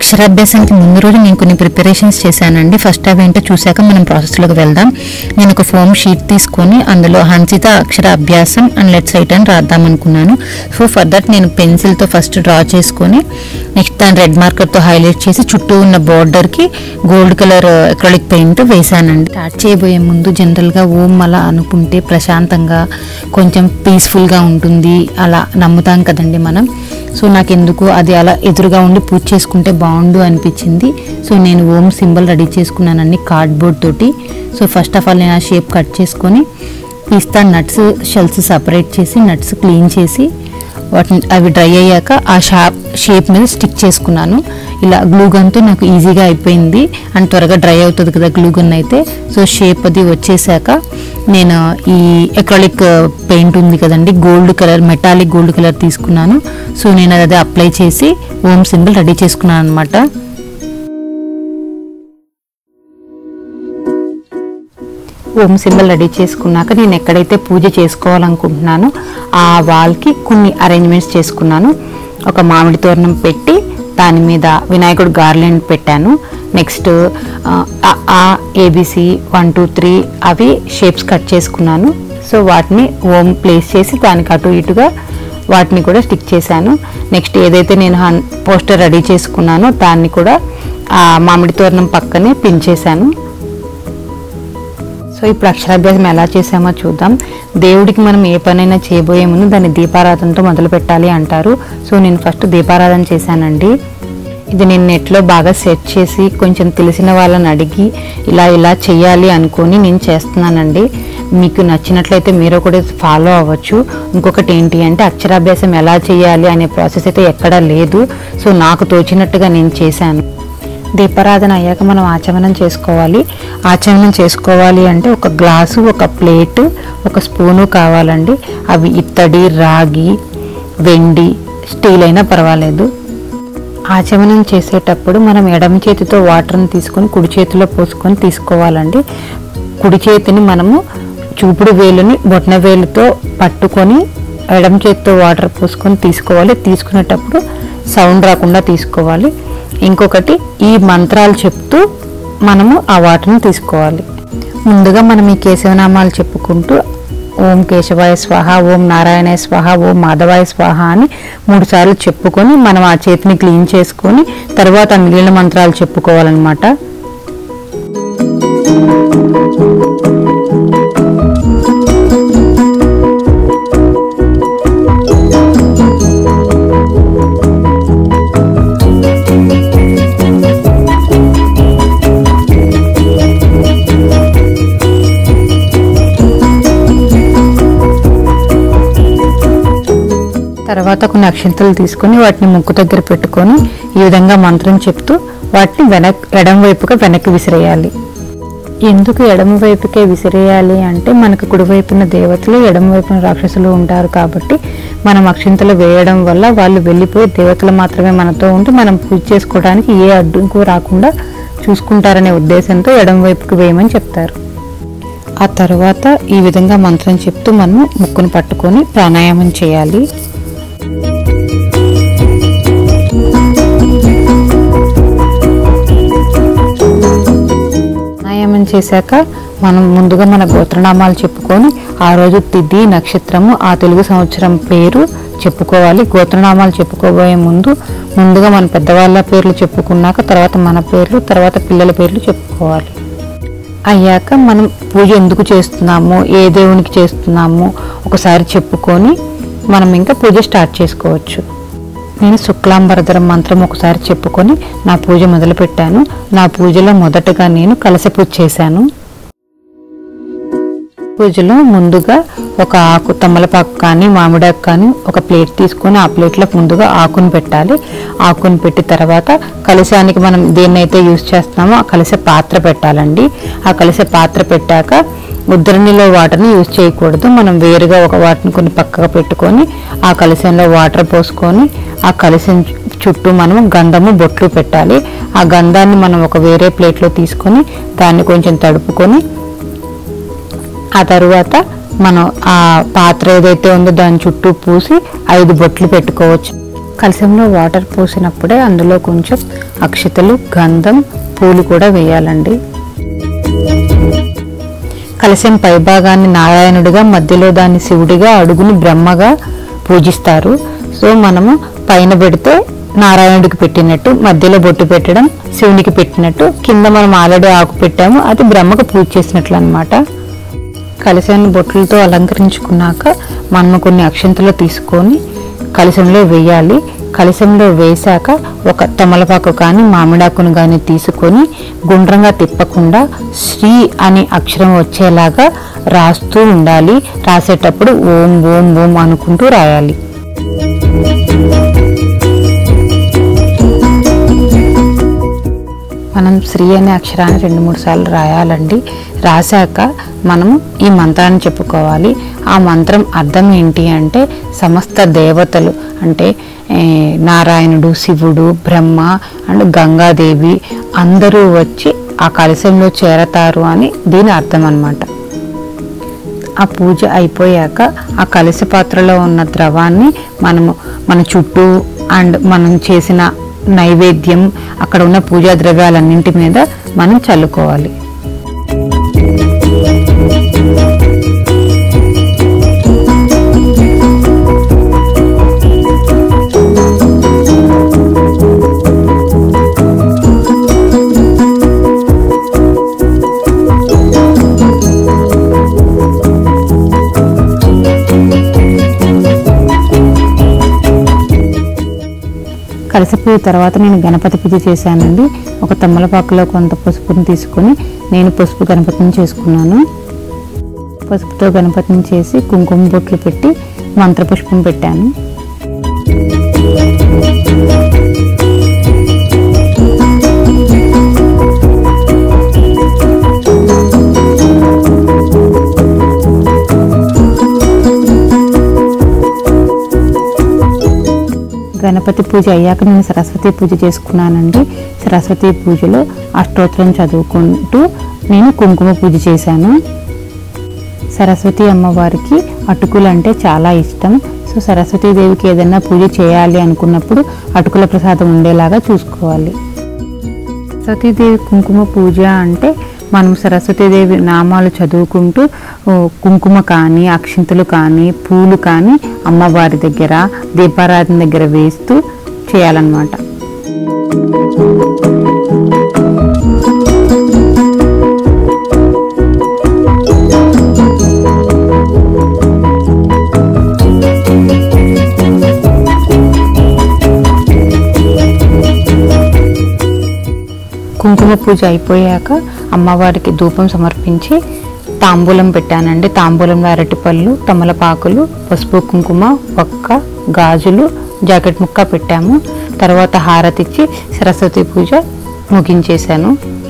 అక్షరాభ్యాసానికి ముందు రోజు నేను కొన్ని ప్రిపరేషన్స్ చేశానండి ఫస్ట్ అవి ఏంటో చూశాక మనం ప్రాసెస్లోకి వెళ్దాం నేను ఒక ఫోమ్ షీట్ తీసుకొని అందులో హన్సిత అక్షర అభ్యాసం అండ్ లెట్ సైట్ అని రాద్దాం అనుకున్నాను సో ఫర్ దట్ నేను పెన్సిల్తో ఫస్ట్ డ్రా చేసుకొని నెక్స్ట్ దాని రెడ్ మార్కర్తో హైలైట్ చేసి చుట్టూ ఉన్న బార్డర్కి గోల్డ్ కలర్ అక్రలిక్ పెయింట్ వేశానండి స్టార్ట్ చేయబోయే ముందు జనరల్గా ఓం అలా అనుకుంటే ప్రశాంతంగా కొంచెం పీస్ఫుల్గా ఉంటుంది అలా నమ్ముతాం కదండి మనం సో నాకు ఎందుకు అది అలా ఎదురుగా ఉండి పూజ చేసుకుంటే బాగుండు అనిపించింది సో నేను ఓం సింబల్ రెడీ చేసుకున్నానండి కార్డ్బోర్డ్ తోటి సో ఫస్ట్ ఆఫ్ ఆల్ నేను ఆ షేప్ కట్ చేసుకొని పిస్తా నట్స్ షెల్స్ సపరేట్ చేసి నట్స్ క్లీన్ చేసి వాటిని అవి డ్రై అయ్యాక ఆ షాప్ షేప్ మీద స్టిక్ చేసుకున్నాను ఇలా గ్లూ గన్తో నాకు ఈజీగా అయిపోయింది అండ్ త్వరగా డ్రై అవుతుంది కదా గ్లూ గన్ అయితే సో షేప్ అది వచ్చేసాక నేను ఈ ఎక్రాలిక్ పెయింట్ ఉంది కదండి gold colour metallic gold colour తీసుకున్నాను సో నేను అది అప్లై చేసి ఓం సింబల్ రెడీ చేసుకున్నాను అనమాట ఓం సింబల్ రెడీ చేసుకున్నాక నేను ఎక్కడైతే పూజ చేసుకోవాలనుకుంటున్నానో ఆ వాల్కి కొన్ని అరేంజ్మెంట్స్ చేసుకున్నాను ఒక మామిడి తోరణం పెట్టి దాని మీద వినాయకుడు గార్లెండ్ పెట్టాను నెక్స్ట్ ఆ ఏబిసి వన్ టూ త్రీ అవి షేప్స్ కట్ చేసుకున్నాను సో వాటిని ఓం ప్లేస్ చేసి దానికి అటు ఇటుగా వాటిని కూడా స్టిక్ చేశాను నెక్స్ట్ ఏదైతే నేను హన్ పోస్టర్ రెడీ చేసుకున్నానో దాన్ని కూడా ఆ మామిడి తోరణం పక్కనే పిన్ చేశాను సో ఇప్పుడు అక్షరాభ్యాసం ఎలా చేసామో చూద్దాం దేవుడికి మనం ఏ పనైనా చేయబోయే ముందు దాన్ని దీపారాధనతో మొదలు పెట్టాలి అంటారు సో నేను ఫస్ట్ దీపారాధన చేశానండి ఇది నేను నెట్లో బాగా సెర్చ్ చేసి కొంచెం తెలిసిన వాళ్ళని అడిగి ఇలా ఇలా చేయాలి అనుకొని నేను చేస్తున్నానండి మీకు నచ్చినట్లయితే మీరు కూడా ఫాలో అవ్వచ్చు ఇంకొకటి ఏంటి అంటే అక్షరాభ్యాసం ఎలా చేయాలి అనే ప్రాసెస్ అయితే ఎక్కడా లేదు సో నాకు తోచినట్టుగా నేను చేశాను దీపారాధన అయ్యాక మనం ఆచమనం చేసుకోవాలి ఆచమనం చేసుకోవాలి అంటే ఒక గ్లాసు ఒక ప్లేట్ ఒక స్పూను కావాలండి అవి ఇత్తడి రాగి వెండి స్టీల్ అయినా పర్వాలేదు ఆచమనం చేసేటప్పుడు మనం ఎడమ చేతితో వాటర్ని తీసుకొని కుడి చేతిలో పోసుకొని తీసుకోవాలండి కుడి చేతిని మనము చూపుడు వేలుని బొట్న వేలుతో పట్టుకొని ఎడమ చేతితో వాటర్ పోసుకొని తీసుకోవాలి తీసుకునేటప్పుడు సౌండ్ రాకుండా తీసుకోవాలి ఇంకొకటి ఈ మంత్రాలు చెప్తూ మనము ఆ వాటర్ని తీసుకోవాలి ముందుగా మనం ఈ కేశవనామాలు చెప్పుకుంటూ ఓం కేశవాయ స్వాహ ఓం నారాయణాయ స్వాహ ఓం మాధవాయ స్వాహ అని మూడు సార్లు చెప్పుకొని మనం ఆ చేతిని క్లీన్ చేసుకొని తర్వాత మిగిలిన మంత్రాలు చెప్పుకోవాలన్నమాట తర్వాత కొన్ని అక్షంతలు తీసుకొని వాటిని ముక్కు దగ్గర పెట్టుకొని ఈ విధంగా మంత్రం చెప్తూ వాటిని వెనక్ ఎడమ వైపుగా వెనక్కి విసిరేయాలి ఎందుకు ఎడమ వైపుకే విసిరేయాలి అంటే మనకు కుడివైపున దేవతలు ఎడమ వైపున రాక్షసులు ఉంటారు కాబట్టి మనం అక్షింతలు వేయడం వల్ల వాళ్ళు వెళ్ళిపోయి దేవతలు మాత్రమే మనతో ఉండి మనం పూజ చేసుకోవడానికి ఏ అడ్డంకు రాకుండా చూసుకుంటారనే ఉద్దేశంతో ఎడమ వైపుకు వేయమని చెప్తారు ఆ తర్వాత ఈ విధంగా మంత్రం చెప్తూ మనం ముక్కును పట్టుకొని ప్రాణాయామం చేయాలి ప్రాణాయామం చేశాక మనం ముందుగా మన గోత్రనామాలు చెప్పుకొని ఆ రోజు తిథి నక్షత్రము ఆ తెలుగు సంవత్సరం పేరు చెప్పుకోవాలి గోత్రనామాలు చెప్పుకోబోయే ముందు ముందుగా మన పెద్దవాళ్ళ పేర్లు చెప్పుకున్నాక తర్వాత మన పేర్లు తర్వాత పిల్లల పేర్లు చెప్పుకోవాలి అయ్యాక మనం పూజ ఎందుకు చేస్తున్నాము ఏ దేవునికి చేస్తున్నాము ఒకసారి చెప్పుకొని మనం ఇంకా పూజ స్టార్ట్ చేసుకోవచ్చు నేను శుక్లాంబరధరం మంత్రం ఒకసారి చెప్పుకొని నా పూజ మొదలుపెట్టాను నా పూజలో మొదటగా నేను కలస పూజ చేశాను పూజలో ముందుగా ఒక ఆకు తమ్మలపాకు కానీ మామిడాకు కానీ ఒక ప్లేట్ తీసుకొని ఆ ప్లేట్లో ముందుగా ఆకును పెట్టాలి ఆకును పెట్టి తర్వాత కలశానికి మనం దేన్నైతే యూజ్ చేస్తున్నామో ఆ కలస పాత్ర పెట్టాలండి ఆ కలస పాత్ర పెట్టాక ఉద్దరణిలో వాటర్ని యూజ్ చేయకూడదు మనం వేరుగా ఒక వాటిని కొన్ని పక్కగా పెట్టుకొని ఆ కలశంలో వాటర్ పోసుకొని ఆ కలశం చుట్టూ మనం గంధము బొట్లు పెట్టాలి ఆ గంధాన్ని మనం ఒక వేరే ప్లేట్లో తీసుకొని దాన్ని కొంచెం తడుపుకొని ఆ తరువాత మనం ఆ పాత్ర ఏదైతే ఉందో దాని చుట్టూ పూసి ఐదు బొట్లు పెట్టుకోవచ్చు కలశంలో వాటర్ పోసినప్పుడే అందులో కొంచెం అక్షతలు గంధం పూలు కూడా వేయాలండి కలశం పైభాగాన్ని నారాయణుడిగా మధ్యలో దాన్ని శివుడిగా అడుగుని బ్రహ్మగా పూజిస్తారు సో మనము పైన పెడితే నారాయణుడికి పెట్టినట్టు మధ్యలో బొట్టు పెట్టడం శివునికి పెట్టినట్టు కింద మనం ఆల్రెడీ ఆకు పెట్టాము అది బ్రహ్మకు పూజ చేసినట్లు అనమాట కలశాన్ని బొట్లతో అలంకరించుకున్నాక మనం కొన్ని అక్షంతలు తీసుకొని కలశంలో వేయాలి కలశంలో వేశాక ఒక తమలపాకు కానీ మామిడాకును కానీ తీసుకొని గుండ్రంగా తిప్పకుండా శ్రీ అనే అక్షరం వచ్చేలాగా రాస్తూ ఉండాలి రాసేటప్పుడు ఓం ఓం ఓం అనుకుంటూ రాయాలి మనం శ్రీ అనే అక్షరాన్ని రెండు మూడు సార్లు రాయాలండి రాశాక మనం ఈ మంత్రాన్ని చెప్పుకోవాలి ఆ మంత్రం అర్థం ఏంటి అంటే సమస్త దేవతలు అంటే ఏ, నారాయణుడు శివుడు బ్రహ్మ అండ్ గంగాదేవి అందరూ వచ్చి ఆ కలశంలో చేరతారు అని దీని అర్థం అన్నమాట ఆ పూజ అయిపోయాక ఆ కలశ పాత్రలో ఉన్న ద్రవాన్ని మనము మన చుట్టూ అండ్ మనం చేసిన నైవేద్యం అక్కడ ఉన్న పూజా ద్రవ్యాలన్నింటి మీద మనం చల్లుకోవాలి కలసి పూజ తర్వాత నేను గణపతి పూజ చేశానండి ఒక తమ్మలపాకులో కొంత పసుపుని తీసుకొని నేను పసుపు గణపతిని చేసుకున్నాను పసుపుతో గణపతిని చేసి కుంకుమ బొట్లు పెట్టి మంత్రపుష్పం పెట్టాను గణపతి పూజ అయ్యాక నేను సరస్వతి పూజ చేసుకున్నానండి సరస్వతి పూజలో అష్టోత్తరం చదువుకుంటూ నేను కుంకుమ పూజ చేశాను సరస్వతి అమ్మవారికి అటుకులు అంటే చాలా ఇష్టం సో సరస్వతీదేవికి ఏదైనా పూజ చేయాలి అనుకున్నప్పుడు అటుకుల ప్రసాదం ఉండేలాగా చూసుకోవాలి సరస్వతీదేవి కుంకుమ పూజ అంటే మనం సరస్వతీదేవి నామాలు చదువుకుంటూ ఓ, కుంకుమ కానీ అక్షింతలు కానీ పూలు కానీ అమ్మవారి దగ్గర దీపారాధన దగ్గర వేస్తూ చేయాలన్నమాట కుంకుమ పూజ అయిపోయాక అమ్మవారికి ధూపం సమర్పించి తాంబూలం పెట్టానండి తాంబూలంలో అరటిపళ్ళు తమలపాకులు పసుపు కుంకుమ ఒక్క గాజులు జాకెట్ ముక్క పెట్టాము తర్వాత హారతిచ్చి సరస్వతి పూజ ముగించేశాను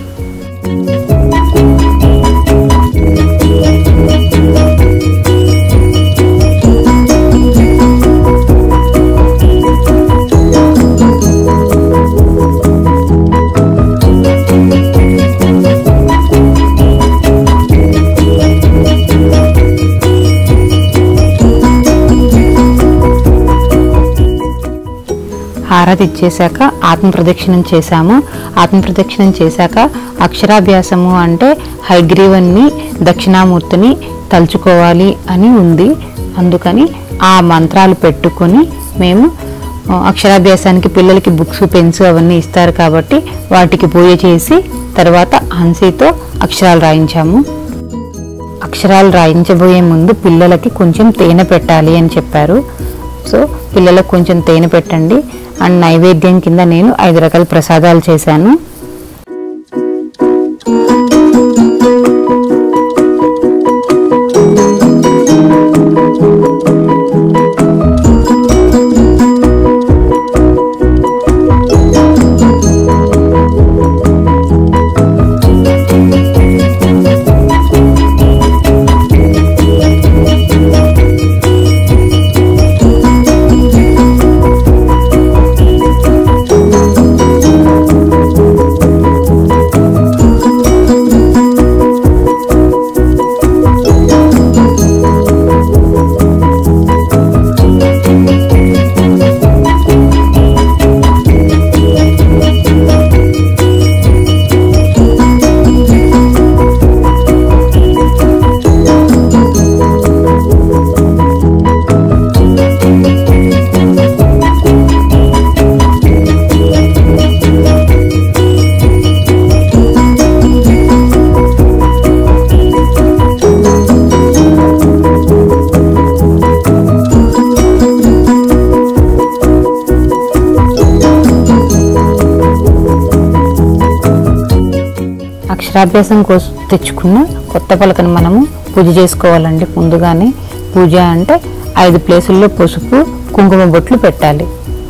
హారతి ఇచ్చేశాక ఆత్మ ప్రదక్షిణం చేశాము ఆత్మ ప్రదక్షిణం చేశాక అక్షరాభ్యాసము అంటే హైగ్రీవన్ని దక్షిణామూర్తిని తలుచుకోవాలి అని ఉంది అందుకని ఆ మంత్రాలు పెట్టుకొని మేము ఆ, అక్షరాభ్యాసానికి పిల్లలకి బుక్స్ పెన్స్ అవన్నీ ఇస్తారు కాబట్టి వాటికి పూజ చేసి తర్వాత హన్సీతో అక్షరాలు రాయించాము అక్షరాలు రాయించబోయే ముందు పిల్లలకి కొంచెం తేనె పెట్టాలి అని చెప్పారు సో పిల్లలకు కొంచెం తేనె పెట్టండి అండ్ నైవేద్యం కింద నేను ఐదు రకాల ప్రసాదాలు చేశాను అక్షరాభ్యాసం కోసం తెచ్చుకున్న కొత్త పలకను మనము పూజ చేసుకోవాలండి ముందుగానే పూజ అంటే ఐదు ప్లేసుల్లో పసుపు కుంకుమ బొట్లు పెట్టాలి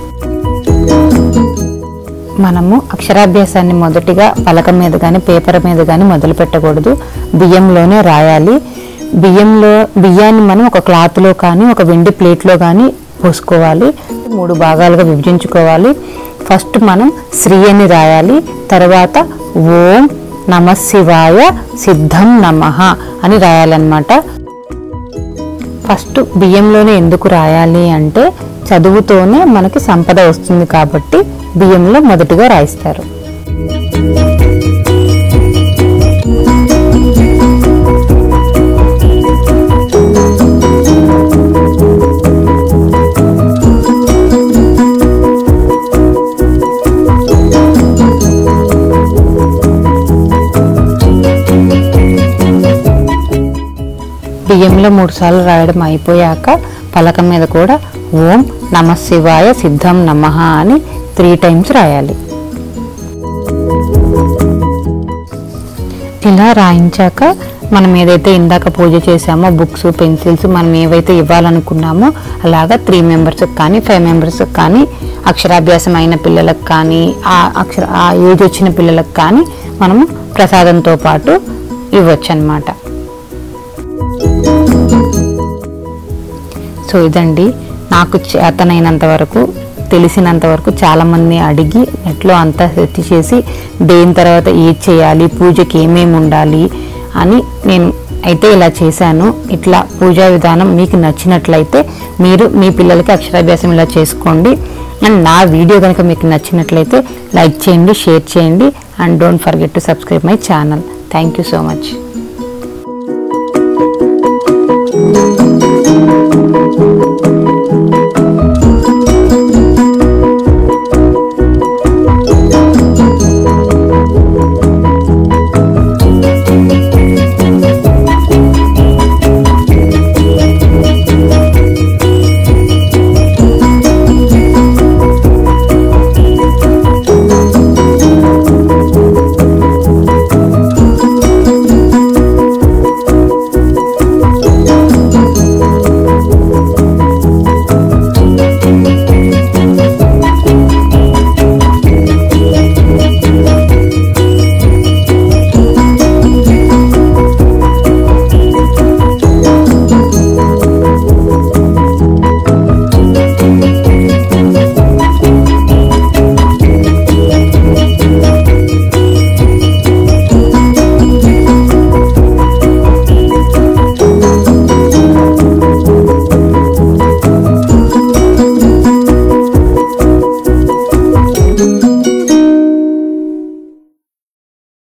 మనము అక్షరాభ్యాసాన్ని మొదటిగా పలక మీద కానీ పేపర్ మీద కానీ మొదలు పెట్టకూడదు బియ్యంలోనే రాయాలి బియ్యంలో బియ్యాన్ని మనం ఒక క్లాత్లో కానీ ఒక వెండి ప్లేట్లో కానీ పోసుకోవాలి మూడు భాగాలుగా విభజించుకోవాలి ఫస్ట్ మనం శ్రీ అని రాయాలి తర్వాత ఓం నమ శివాయ సిద్ధం నమః అని రాయాలన్నమాట ఫస్ట్ బియ్యంలోనే ఎందుకు రాయాలి అంటే చదువుతోనే మనకి సంపద వస్తుంది కాబట్టి బియ్యంలో మొదటిగా రాయిస్తారు బియ్యంలో మూడు సార్లు రాయడం అయిపోయాక పలక మీద కూడా ఓం నమ శివాయ సిద్ధం నమః అని త్రీ టైమ్స్ రాయాలి ఇలా రాయించాక మనం ఏదైతే ఇందాక పూజ చేసామో బుక్స్ పెన్సిల్స్ మనం ఏవైతే ఇవ్వాలనుకున్నామో అలాగా త్రీ మెంబర్స్కి కానీ ఫైవ్ మెంబర్స్కి కానీ అక్షరాభ్యాసం అయిన పిల్లలకు కానీ ఆ అక్షర ఆ ఏజ్ వచ్చిన పిల్లలకు కానీ మనము ప్రసాదంతో పాటు ఇవ్వచ్చు అనమాట సో ఇదండి నాకు చేతనైనంత వరకు తెలిసినంత వరకు చాలామంది అడిగి నెట్లో అంతా సెర్చ్ చేసి దేని తర్వాత ఏది చేయాలి పూజకి ఏమేమి ఉండాలి అని నేను అయితే ఇలా చేశాను ఇట్లా పూజా విధానం మీకు నచ్చినట్లయితే మీరు మీ పిల్లలకి అక్షరాభ్యాసం ఇలా చేసుకోండి అండ్ నా వీడియో కనుక మీకు నచ్చినట్లయితే లైక్ చేయండి షేర్ చేయండి and don't forget to subscribe my channel thank you so much